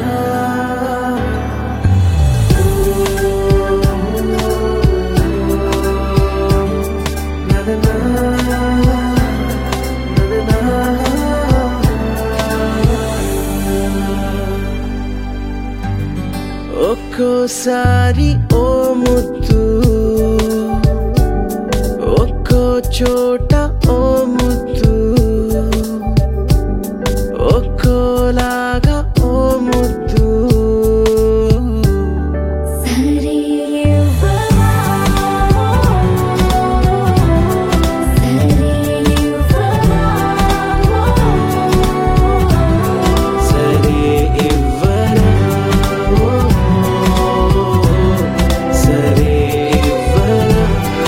ఒక్కోసారి ఓ ముద్దు ఒక్కో చోట ఓ ముద్దు ఒక్కోలాగా ఓ ముద్దు సరే ఇవ్వవా సరే ఇవ్వవా సరే ఇవ్వరా ఓ, సరే ఇవ్వరా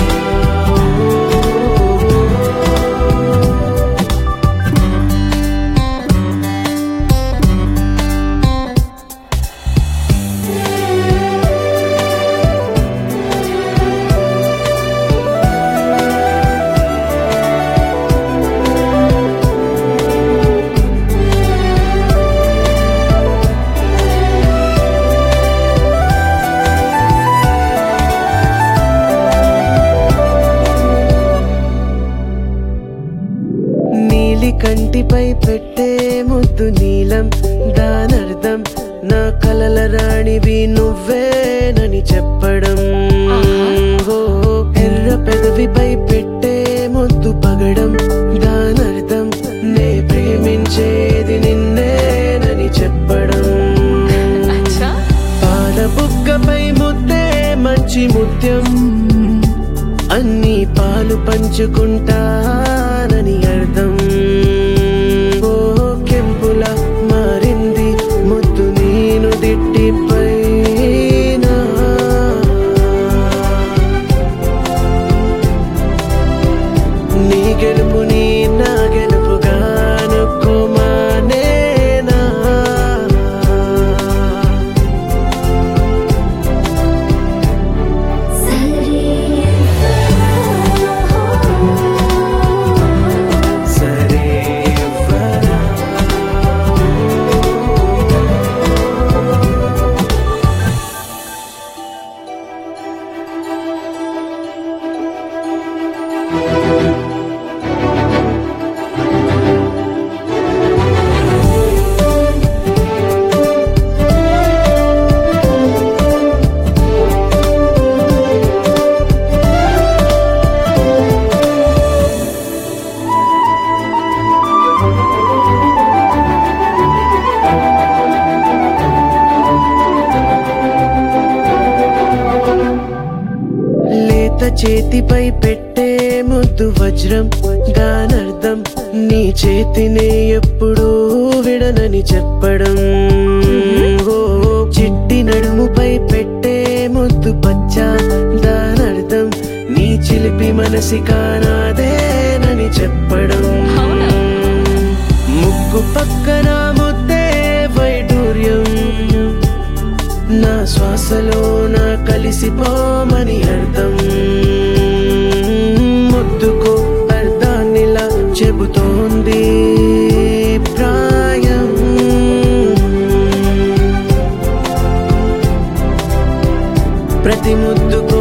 నీలి కంటిపై పెట్టే ముద్దు నీలం దానర్థం నా కలల రాణివి నువ్వేనని చెప్పడం ఓ ఎర్ర పెదవిపై పెట్టే ముద్దు పగడం దానర్థం నే ప్రేమించేది నిన్నేనని చెప్పడం అచ్చా పాల బుగ్గపై ముద్దే మంచి ముత్యం అన్ని పాలు పంచుకుంటానని అర్థం ఓ కెంపుల మారింది ముద్దు నేను దిట్టిపైన నీ గెలుపు నీ నా గెలుపుగా అనుకోమానేనా సరే సరే ఇవ్వరా లేత చేతిపై పెట్టే ముద్దు వజ్రం దానర్థం నీ చేతిని ఎప్పుడూ విడనని చెప్పడం ఓ చిట్టి నడుముపై పెట్టే ముద్దు పచ్చ దానర్థం నీ చిలిపి మనసి కానాదేనని చెప్పడం అవునా? ముక్కు పక్కన ముద్దే వైడూర్యం నా శ్వాసలో నా కలిసిపోమని అర్థం ముద్దుకు అర్థాన్నిలా చెబుతోంది ప్రాయం ప్రతి ముద్దుకు